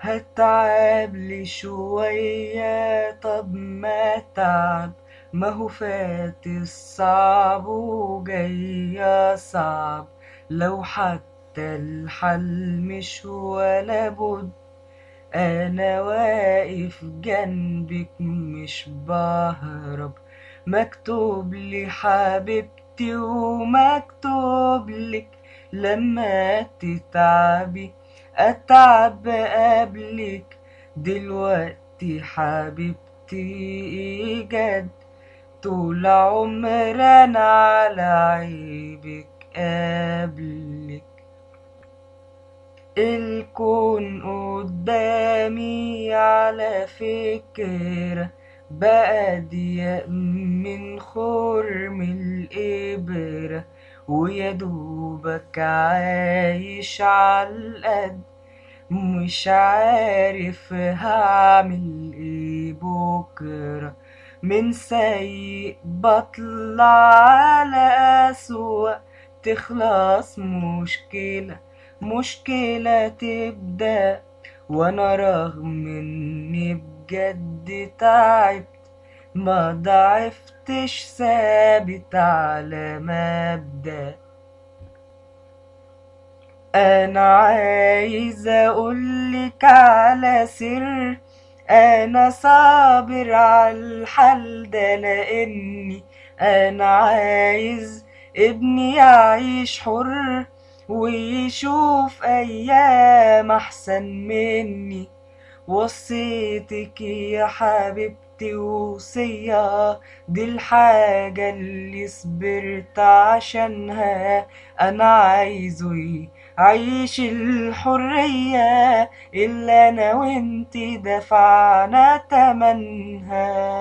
هتعب لي شوية طب ما تعب ما هو فات الصعب وجاي صعب لو حتى الحل مش ولا بد انا واقف جنبك مش بهرب مكتوب لي حبيبتي ومكتوب لك لما تتعبي اتعب قبلك دلوقتي حبيبتي جد طول عمرنا على عيبك قبلك الكون قدامي على فكرة بقى ضيق من خرم الإبرة ويا دوبك عايش عالقد مش عارف هعمل ايه بكرة من سيء بطلع على أسوأ تخلص مشكلة مشكلة تبدأ وأنا رغم إني بجد تعبت ما ضعفتش ثابت على مبدأ أنا عايز أقولك على سر أنا صابر على الحال ده لأني أنا عايز ابني يعيش حر ويشوف أيام أحسن مني وصيتك يا حبيبتي وصية دي الحاجة اللي صبرت عشانها أنا عايزه عيش الحرية اللي أنا وإنتي دفعنا تمنها